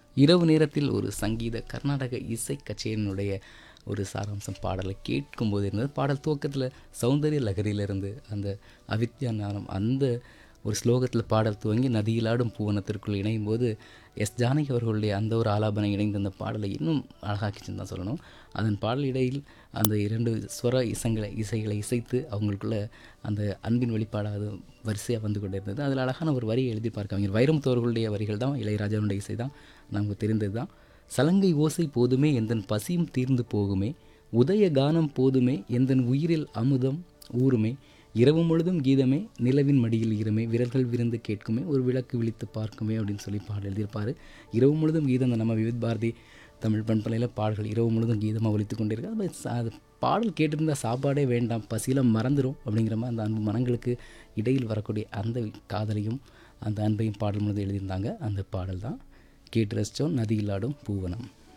இரவு நேரத்தில் ஒரு சங்கீத கர்நாடக இசை கச்சேரியினுடைய ஒரு சாராம்சம் பாடலை கேட்கும்போது இருந்தது பாடல் துவக்கத்தில் சௌந்தரிய லகரியிலிருந்து அந்த அவித்யா ஞானம் அந்த ஒரு ஸ்லோகத்தில் பாடல் துவங்கி நதியிலாடும் பூவனத்திற்குள் இணையும் போது எஸ் ஜானகி அவர்களுடைய அந்த ஒரு ஆலாபனை இணைந்த அந்த பாடலை இன்னும் அழகாக்கிச்சுன்னு தான் சொல்லணும் அதன் பாடல் இடையில் அந்த இரண்டு ஸ்வர இசங்களை இசைகளை இசைத்து அவங்களுக்குள்ள அந்த அன்பின் வெளிப்பாடாக அது வரிசையாக வந்து கொண்டே இருந்தது அதில் அழகான ஒரு வரியை எழுதி பார்க்க அவங்க வைரமுத்து அவர்களுடைய வரிகள் தான் இளையராஜாவுடைய இசை தான் நமக்கு தெரிந்தது தான் சலங்கை ஓசை போதுமே எந்தன் பசியும் தீர்ந்து போகுமே உதய கானம் போதுமே எந்தன் உயிரில் அமுதம் ஊருமே இரவு முழுதும் கீதமே நிலவின் மடியில் ஈரமே விரல்கள் விருந்து கேட்குமே ஒரு விளக்கு விழித்து பார்க்குமே அப்படின்னு சொல்லி பாடல் எழுதியிருப்பார் இரவு முழுதும் கீதம் அந்த நம்ம விவித் பாரதி தமிழ் பண்பலையில் பாடல்கள் இரவு முழுதும் கீதமாக ஒழித்து கொண்டிருக்கு அது ச- அது பாடல் கேட்டிருந்தா சாப்பாடே வேண்டாம் பசியில் மறந்துடும் அப்படிங்கிற மாதிரி அந்த அன்பு மனங்களுக்கு இடையில் வரக்கூடிய அந்த காதலையும் அந்த அன்பையும் பாடல் முழுதும் எழுதியிருந்தாங்க அந்த பாடல் தான் கேட்டு ரசித்தோம் நதியிலாடும் பூவனம்